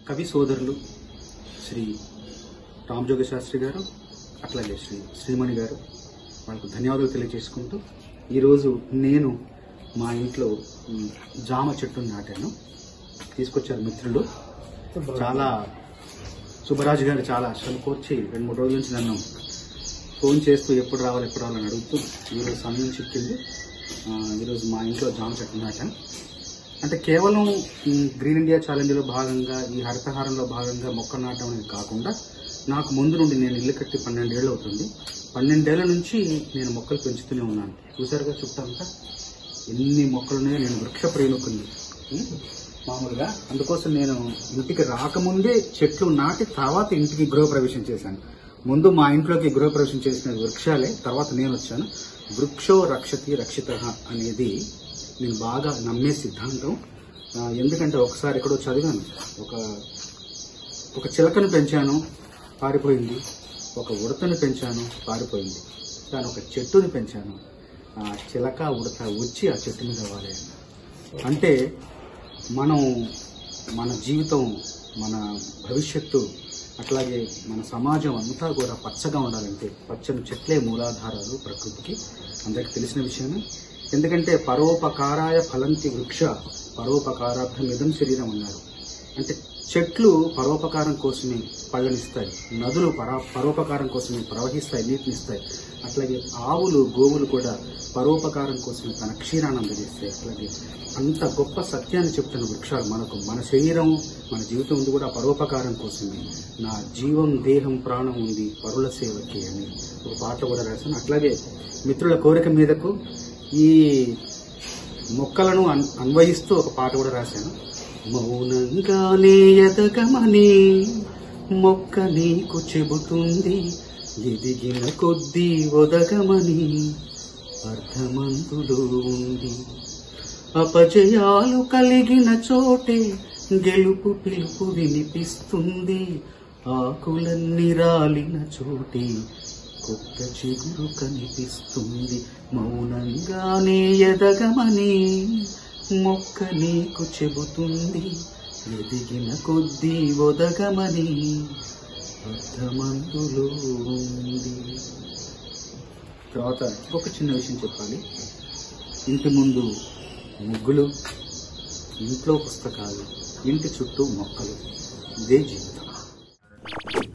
కవి సోదరులు శ్రీ రామజోగ శాస్త్రి గారు అట్లాగే శ్రీ శ్రీమణి గారు వాళ్ళకు ధన్యవాదాలు తెలియజేసుకుంటూ ఈరోజు నేను మా ఇంట్లో ఉమ్, జామ చెట్టును నాటాను తీసుకొచ్చారు మిత్రులు చాలా సుబ్బరాజు గారు చాలా శ్రమ కోర్చి రెండు మూడు రోజుల నుంచి నన్ను ఫోన్ చేస్తూ ఎప్పుడు రావాలి ఎప్పుడు రావాలని అడుగుతూ ఈరోజు సమయం చిక్కింది ఆ, ఈరోజు మా ఇంట్లో జామ చెట్టు నాటాను అంటే కేవలం ఈ గ్రీన్ ఇండియా ఛాలెంజ్లో భాగంగా ఈ హరితహారంలో భాగంగా మొక్క నాటడం అనేది కాకుండా నాకు ముందు నుండి నేను ఇల్లు కట్టి పన్నెండేళ్ళు అవుతుంది పన్నెండేళ్ల నుంచి నేను మొక్కలు పెంచుతూనే ఉన్నాను చూసారుగా చుట్టంతా ఎన్ని మొక్కలు ఉన్నాయో నేను వృక్ష ప్రేమికుని ఉం? మామూలుగా అందుకోసం నేను ఇంటికి రాకముందే చెట్లు నాటి తర్వాత ఇంటికి గృహప్రవేశం చేశాను ముందు మా ఇంట్లోకి గృహప్రవేశం చేసిన వృక్షాలే తర్వాత నేను వచ్చాను వృక్షో రక్షతి రక్షిత అనేది నేను బాగా నమ్మే సిద్ధాంతం ఆ, ఎందుకంటే ఒకసారి ఎక్కడో చదివాను ఒక ఒక చిలకను పెంచాను పారిపోయింది ఒక ఉడతను పెంచాను పారిపోయింది కానీ ఒక చెట్టుని పెంచాను ఆ చిలక ఉడత వచ్చి ఆ చెట్టు మీద వాలి అంటే మనం మన జీవితం మన భవిష్యత్తు అట్లాగే మన సమాజం అంతా కూడా పచ్చగా ఉండాలంటే పచ్చని చెట్లే మూలాధారాలు ప్రకృతికి అందరికి తెలిసిన విషయమే ఎందుకంటే పరోపకారాయ ఫలంతి వృక్ష పరోపకారార్థం ఇదం శరీరం అన్నారు అంటే చెట్లు పరోపకారం కోసమే పళ్ళనిస్తాయి నదులు పరా పరోపకారం కోసమే ప్రవహిస్తాయి నీటినిస్తాయి అట్లాగే ఆవులు గోవులు కూడా పరోపకారం కోసమే తన క్షీరాన్ని అందజేస్తాయి అట్లాగే అంత గొప్ప సత్యాన్ని చెప్తున్న వృక్షాలు మనకు మన శరీరం మన జీవితం ఉంది కూడా పరోపకారం కోసమే నా జీవం దేహం ప్రాణం ఉంది పరుల సేవకి అని ఒక పాట కూడా రాశాను అట్లాగే మిత్రుల కోరిక మీదకు ఈ మొక్కలను అన్- అన్వయిస్తూ ఒక పాట కూడా రాశాను మౌనంగానే ఎదగమని మొక్క నీకు చెబుతుంది ఎదిగిన కొద్దీ ఒదగమని అర్థమంతులు ఉంది అపజయాలు కలిగిన చోటే గెలుపు పిలుపు వినిపిస్తుంది ఆకులన్నీ రాలిన చోటే కొత్త చిగురు కనిపిస్తుంది మౌనంగానే ఎదగమని మొక్క నీకు చెబుతుంది ఎదిగిన కొద్దీ ఒదగమని అర్థమందులో ఉంది తర్వాత ఒక చిన్న విషయం చెప్పాలి ఇంటి ముందు ముగ్గులు ఇంట్లో పుస్తకాలు ఇంటి చుట్టూ మొక్కలు ఇదే జీవితం